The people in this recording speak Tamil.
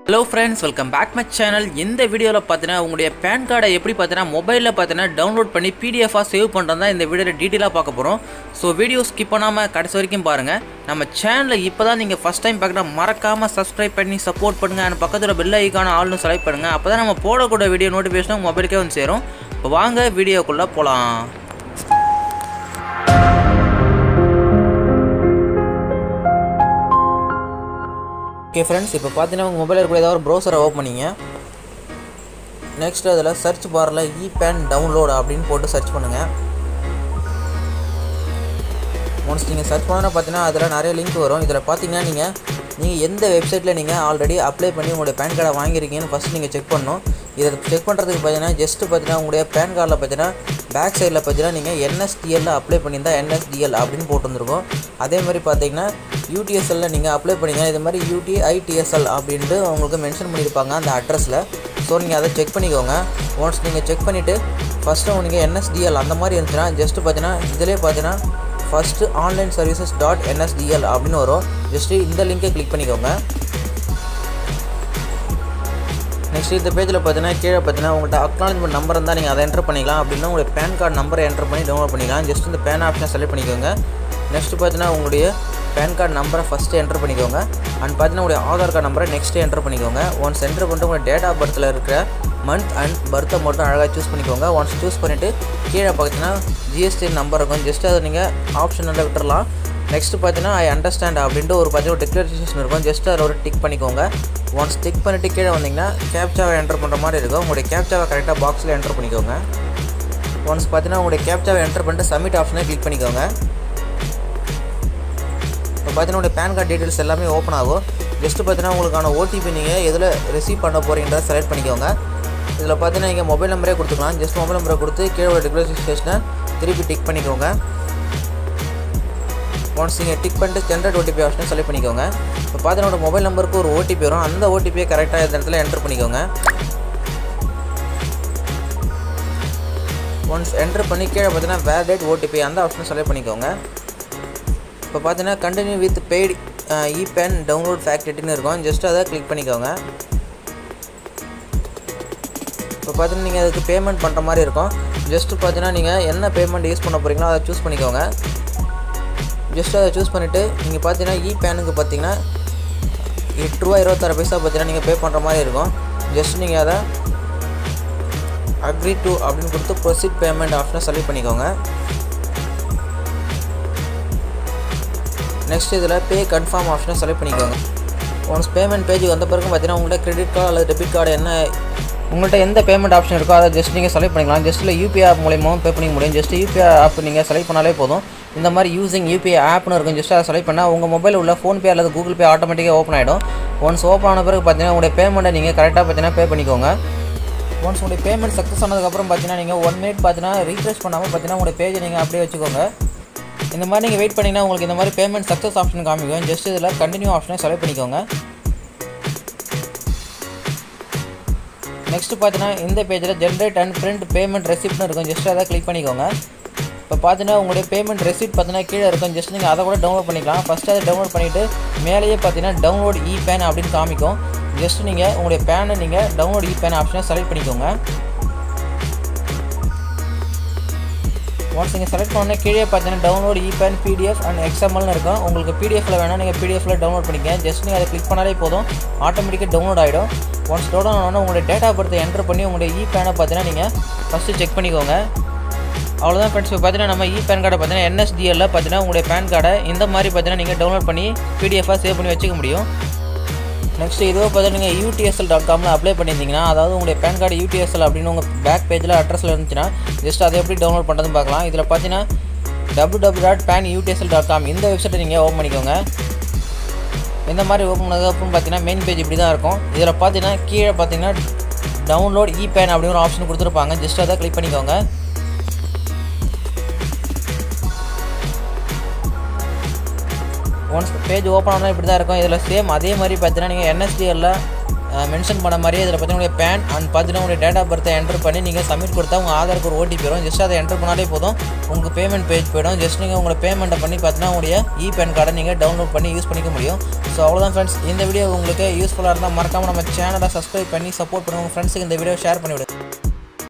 hello friends welcome back my channel இந்த வீடியோவில் பார்த்தீங்கன்னா உங்களுடைய பேன் கார்டை எப்படி பார்த்தீங்கன்னா மொபைலில் பார்த்தீங்கன்னா டவுன்லோட் பண்ணி பிடிஎஃபாக சேவ் பண்ணுறது தான் இந்த வீடியோவில் டீட்டெயிலாக பார்க்க போகிறோம் ஸோ வீடியோ ஸ்கிப் பண்ணாமல் கடைசி வரைக்கும் பாருங்கள் நம்ம சேனலில் இப்போ தான் நீங்கள் ஃபஸ்ட் டைம் பார்க்குறா மறக்காமல் சப்ஸ்கிரைப் பண்ணி சப்போர்ட் பண்ணுங்கள் அந்த பக்கத்தில் பெல் ஐக்கான ஆள்னு செலக்ட் பண்ணுங்கள் அப்போ தான் நம்ம போடக்கூடிய வீடியோ நோட்டிஃபிகேஷன் மொபைலுக்கே வந்து சேரும் இப்போ வாங்க வீடியோக்குள்ளே போகலாம் ஓகே ஃப்ரெண்ட்ஸ் இப்போ பார்த்தீங்கன்னா உங்கள் மொபைலில் இருக்கிற ஏதாவது ஒரு ப்ரௌசரை ஓப்பன் பண்ணிங்க நெக்ஸ்ட் அதில் சர்ச் பாரில் இ பேன் டவுன்லோட் அப்படின்னு போட்டு சர்ச் பண்ணுங்கள் ஒன்ஸ் நீங்கள் சர்ச் பண்ணால் பார்த்தீங்கன்னா அதில் நிறைய லிங்க் வரும் இதில் பார்த்தீங்கன்னா நீங்கள் நீங்கள் எந்த வெப்சைட்டில் நீங்கள் ஆல்ரெடி அப்ளை பண்ணி உங்களுடைய பேன் கார்டை வாங்கியிருக்கீங்கன்னு ஃபஸ்ட் நீங்கள் செக் பண்ணணும் இதை செக் பண்ணுறதுக்கு பார்த்தீங்கன்னா ஜஸ்ட்டு பார்த்தீங்கன்னா உங்களுடைய பேன் கார்டில் பார்த்தீங்கன்னா பேக் சைடில் பார்த்தீங்கன்னா நீங்கள் என்எஸ்டிஎல்ல அப்ளை பண்ணியிருந்தா என்எஸ்டிஎல் அப்படின்னு போட்டு வந்திருக்கும் அதே மாதிரி பார்த்தீங்கன்னா யூடிஎஸ்எல்ல நீங்கள் அப்ளை பண்ணீங்க இது மாதிரி யூடிஐடிஎஸ்எல் அப்படின்ட்டு உங்களுக்கு மென்ஷன் பண்ணியிருப்பாங்க அந்த அட்ரஸில் ஸோ நீங்கள் அதை செக் பண்ணிக்கோங்க ஒன்ஸ் நீங்கள் செக் பண்ணிவிட்டு ஃபஸ்ட்டு நீங்கள் என்எஸ்டிஎல் அந்த மாதிரி இருந்துச்சுன்னா ஜஸ்ட்டு பார்த்தீங்கன்னா இதிலே பார்த்தீங்கன்னா first online services dot NSDL அப்படின்னு வரும் ஜஸ்ட்டு இந்த லிங்கை கிளிக் பண்ணிக்கோங்க நெக்ஸ்ட் இந்த பேஜில் பார்த்தீங்கன்னா கீழே பார்த்தீங்கன்னா உங்கள்கிட்ட அக்னாலஜ்மெண்ட் நம்பர் இருந்தால் நீங்கள் அதை என்டர் பண்ணிக்கலாம் அப்படின்னா உங்களுடைய பேன் கார்டு நம்பரை என்டர் பண்ணி டவுன்லோட் பண்ணிக்கலாம் ஜஸ்ட் இந்த பேன் ஆப்ஷனை செலக்ட் பண்ணிக்கோங்க நெக்ஸ்ட் பார்த்தீங்கன்னா உங்களுடைய பேன் கார்டு நம்பரை ஃபஸ்ட்டு என்டர் பண்ணிக்கோங்க அண்ட் பார்த்தீங்கன்னா உங்களுடைய ஆதார் கார்டு நம்பரை நெக்ஸ்ட்டு என்டர் பண்ணிக்கோங்க ஒன்ஸ் என்டர் பண்ணிட்டு உங்கள் டேட் ஆஃப் பர்த்தில் இருக்கிற மந்த் அண்ட் பர்த்தை மட்டும் அழகாக சூஸ் பண்ணிக்கோங்க ஒன்ஸ் சூஸ் பண்ணிவிட்டு கீழே பார்த்தீங்கன்னா ஜிஎஸ்டி நம்பர் இருக்கும் ஜஸ்ட் அதை நீங்கள் ஆப்ஷனில் விட்டுறலாம் நெக்ஸ்ட் பார்த்தீங்கன்னா ஐ அண்டர்ஸ்டாண்ட் அப்படின்ட்டு ஒரு பார்த்தீங்கன்னா டிக்ளரேஷன் இருக்கும் ஜஸ்ட் அதில் ஒரு டிக் பண்ணிக்கோங்க ஒன்ஸ் டிக் பண்ணிவிட்டு கீழே வந்தீங்கன்னா கேப்சாவை என்டர் பண்ணுற மாதிரி இருக்கும் உங்களுடைய கேப்சாவை கரெக்டாக பாக்ஸில் என்டர் பண்ணிக்கோங்க ஒன்ஸ் பார்த்தீங்கன்னா உங்களுடைய கேப்சாவை என்டர் பண்ணிட்டு சப்மிட் ஆப்ஷனை கிளிக் பண்ணிக்கோங்க இப்போ பார்த்தீங்கன்னா உங்களுடைய பேன் கார்டு டீட்டெயில்ஸ் எல்லாமே ஓப்பன் ஆகும் ஜஸ்ட்டு பார்த்தீங்கன்னா உங்களுக்கான ஓடிபி நீங்கள் எதில் ரிசீவ் பண்ண போகிறீன்றத செலக்ட் பண்ணிக்கோங்க இதில் பார்த்தீங்கன்னா நீங்கள் மொபைல் நம்பரே கொடுத்துக்கலாம் ஜஸ்ட் மொபைல் நம்பரை கொடுத்து கீழே ஒரு டிக்ளரேஷனை திருப்பி டிக் பண்ணிக்கோங்க ஒன்ஸ் நீங்கள் டிக் பண்ணிட்டு ஜென்ரேட் ஓடிபி ஆப்ஷனை செலக்ட் பண்ணிக்கோங்க இப்போ பார்த்தீங்கன்னா மொபைல் நம்பருக்கு ஒரு ஓடிபி வரும் அந்த ஓடிபியை கரெக்டாக இந்த இடத்துல என்டர் பண்ணிக்கோங்க ஒன்ஸ் என்டர் பண்ணி கீழே பார்த்தீங்கன்னா வேலிடேட் ஓடிபி அந்த ஆப்ஷனை செலக்ட் பண்ணிக்கோங்க இப்போ பார்த்தீங்கன்னா continue with paid e PAN download ஃபேக்டிட்டின்னு இருக்கும் ஜஸ்ட் அதை கிளிக் பண்ணிக்கோங்க இப்போ பார்த்தீங்கன்னா நீங்கள் அதுக்கு பேமெண்ட் பண்ணுற மாதிரி இருக்கும் ஜஸ்ட்டு பார்த்தீங்கன்னா நீங்கள் என்ன பேமெண்ட் யூஸ் பண்ண போகிறீங்களோ அதை சூஸ் பண்ணிக்கோங்க ஜஸ்ட் அதை சூஸ் பண்ணிவிட்டு நீங்கள் பார்த்தீங்கன்னா இ பேனுக்கு பார்த்தீங்கன்னா எட்டு ரூபா இருபத்தாறு பைசா பார்த்தீங்கன்னா நீங்கள் பே பண்ணுற மாதிரி இருக்கும் ஜஸ்ட் நீங்கள் அதை அக்ரி டு அப்படின்னு கொடுத்து ப்ரொசீட் பேமெண்ட் ஆப்ஷனை செலக்ட் பண்ணிக்கோங்க நெக்ஸ்ட் இதில் பே கன்ஃபார்ம் ஆப்ஷனை செலக்ட் பண்ணிக்கோங்க ஒன்ஸ் பேமெண்ட் பேஜுக்கு வந்த பிறகு பார்த்தீங்கன்னா உங்கள்கிட்ட கிரெடிட் கார்டு அல்லது டெபிட் கார்டு என்ன உங்கள்கிட்ட எந்த பேமெண்ட் ஆப்ஷன் இருக்கோ அதை ஜஸ்ட் நீங்கள் செலக்ட் பண்ணிக்கலாம் ஜஸ்ட்டில் யூபிஐ ஆப் மூலியமாகவும் பே பண்ணிக்க முடியும் ஜஸ்ட் யூபிஐ ஆப் நீங்கள் செலக்ட் பண்ணாலே போதும் இந்த மாதிரி யூசிங் யூபிஐ ஆப்னு இருக்கும் ஜஸ்ட் அதை செலக்ட் பண்ணால் உங்கள் மொபைல் உள்ள ஃபோன்பே அல்லது கூகுள் பே ஆட்டோமேட்டிக்காக ஓப்பன் ஆகிடும் ஒன்ஸ் ஓப்பன் ஆன பிறகு பார்த்தீங்கன்னா உங்களுடைய பேமெண்ட்டை நீங்கள் கரெக்டாக பார்த்தீங்கன்னா பே பண்ணிக்கோங்க ஒன்ஸ் உங்களுடைய பேமெண்ட் சக்ஸஸ் ஆனதுக்கப்புறம் பார்த்தீங்கன்னா நீங்கள் ஒன் மினிட் பார்த்தீங்கன்னா ரீஃப்ரெஷ் பண்ணாமல் பார்த்தீங்கன்னா உங்களுடைய பேஜை நீங்கள் அப்படியே வச்சுக்கோங்க இந்த மாதிரி நீங்கள் வெயிட் பண்ணிங்கன்னா உங்களுக்கு இந்த மாதிரி பேமெண்ட் சக்ஸஸ் ஆப்ஷன் காமிக்கும் ஜஸ்ட் இதில் கண்டினியூ ஆப்ஷனை செலக்ட் பண்ணிக்கோங்க நெக்ஸ்ட் பார்த்தீங்கன்னா இந்த பேஜில் ஜென்ரேட் அண்ட் பிரிண்ட் பேமெண்ட் ரெசிப்ட்னு இருக்கும் ஜஸ்ட் அதை கிளிக் பண்ணிக்கோங்க இப்போ பார்த்தீங்கன்னா உங்களுடைய பேமெண்ட் ரெசிப்ட் பார்த்தீங்கன்னா கீழே இருக்கும் ஜஸ்ட் நீங்கள் அதை கூட டவுன்லோட் பண்ணிக்கலாம் ஃபஸ்ட்டு அதை டவுன்லோட் பண்ணிவிட்டு மேலேயே பார்த்தீங்கன்னா டவுன்லோட் இ பேன் அப்படின்னு காமிக்கும் ஜஸ்ட் நீங்கள் உங்களுடைய பேனை நீங்கள் டவுன்லோட் இ பேன் ஆப்ஷனை செலக்ட் பண்ணிக்கோங்க ஒன்ஸ் நீங்கள் செலக்ட் பண்ண கீழே பார்த்தீங்கன்னா download e PAN PDF and எக்ஸ்எம்எல்னு இருக்கும் உங்களுக்கு பிடிஎஃபில் வேணால் நீங்கள் பிடிஎஃபில் டவுன்லோட் பண்ணிக்கங்க ஜஸ்ட் நீங்கள் அதை கிளிக் பண்ணாலே போதும் ஆட்டோமேட்டிக்காக டவுன்லோட் ஆகிடும் ஒன்ஸ் டவுன்லோட் ஆனோன்னா உங்களுடைய டேட் ஆஃப் பர்த்தை என்டர் பண்ணி உங்களுடைய இ பேனை பார்த்தீங்கன்னா நீங்கள் ஃபஸ்ட்டு செக் பண்ணிக்கோங்க அவ்வளோதான் ஃப்ரெண்ட்ஸ் இப்போ பார்த்தீங்கன்னா நம்ம இ பேன் கார்டை பார்த்தீங்கன்னா என்எஸ்டிஎல்ல பார்த்தீங்கன்னா உங்களுடைய பேன் கார்டை இந்த மாதிரி பார்த்தீங்கன்னா நீங்கள் டவுன்லோட் பண்ணி பிடிஎஃபாக சேவ் பண்ணி வச்சுக்க முடியும் நெக்ஸ்ட் இதுவோ பார்த்தீங்கன்னா நீங்கள் யூடிஎஸ்எல் டாட் காமில் அப்ளை பண்ணியிருந்தீங்கன்னா அதாவது உங்களுடைய பேன் கார்டு யூடிஎஸ்எல் அப்படின்னு உங்கள் பேக் பேஜில் அட்ரஸில் இருந்துச்சுன்னா ஜஸ்ட் அதை எப்படி டவுன்லோட் பண்ணுறதுன்னு பார்க்கலாம் இதில் பார்த்தீங்கன்னா double double dot PAN UTSL dot com இந்த வெப்சைட்டை நீங்கள் ஓப்பன் பண்ணிக்கோங்க இந்த மாதிரி ஓப்பன் பண்ணதுக்கப்புறம் பார்த்தீங்கன்னா மெயின் பேஜ் இப்படி தான் இருக்கும் இதில் பார்த்தீங்கன்னா கீழே பார்த்தீங்கன்னா டவுன்லோட் இ பேன் அப்படின்னு ஒரு ஆப்ஷன் கொடுத்துருப்பாங்க ஜஸ்ட் அதை கிளிக் பண்ணிக்கோங்க ஒன்ஸ் பேஜ் ஓப்பன் ஆனால் இப்படி தான் இருக்கும் இதில் சேம் அதே மாதிரி பார்த்தீங்கன்னா நீங்கள் என்எஸ்டிஎல்ல மென்ஷன் பண்ண மாதிரியே இதில் பார்த்தீங்கன்னா உங்களுடைய பேன் அண்ட் பார்த்தீங்கன்னா உங்களுடைய டேட் ஆஃப் பர்த்தை என்டர் பண்ணி நீங்கள் சப்மிட் கொடுத்தா உங்கள் ஆதாருக்கு ஒரு ஓடிபி வரும் ஜஸ்ட் அதை என்டர் பண்ணாலே போதும் உங்களுக்கு பேமெண்ட் பேஜ் போயிடும் ஜஸ்ட் நீங்கள் உங்களை பேமெண்ட்டை பண்ணி பார்த்தீங்கன்னா உங்களுடைய இ பேன் கார்டை நீங்கள் டவுன்லோட் பண்ணி யூஸ் பண்ணிக்க முடியும் ஸோ அவ்வளோதான் ஃப்ரெண்ட்ஸ் இந்த வீடியோ உங்களுக்கு யூஸ்ஃபுல்லாக இருந்தால் மறக்காமல் நம்ம சேனலை சப்ஸ்கிரைப் பண்ணி சப்போர்ட் பண்ணுங்கள் உங்கள் ஃப்ரெண்ட்ஸுக்கு இந்த வீடியோ ஷேர் பண்ணிவிடுங்க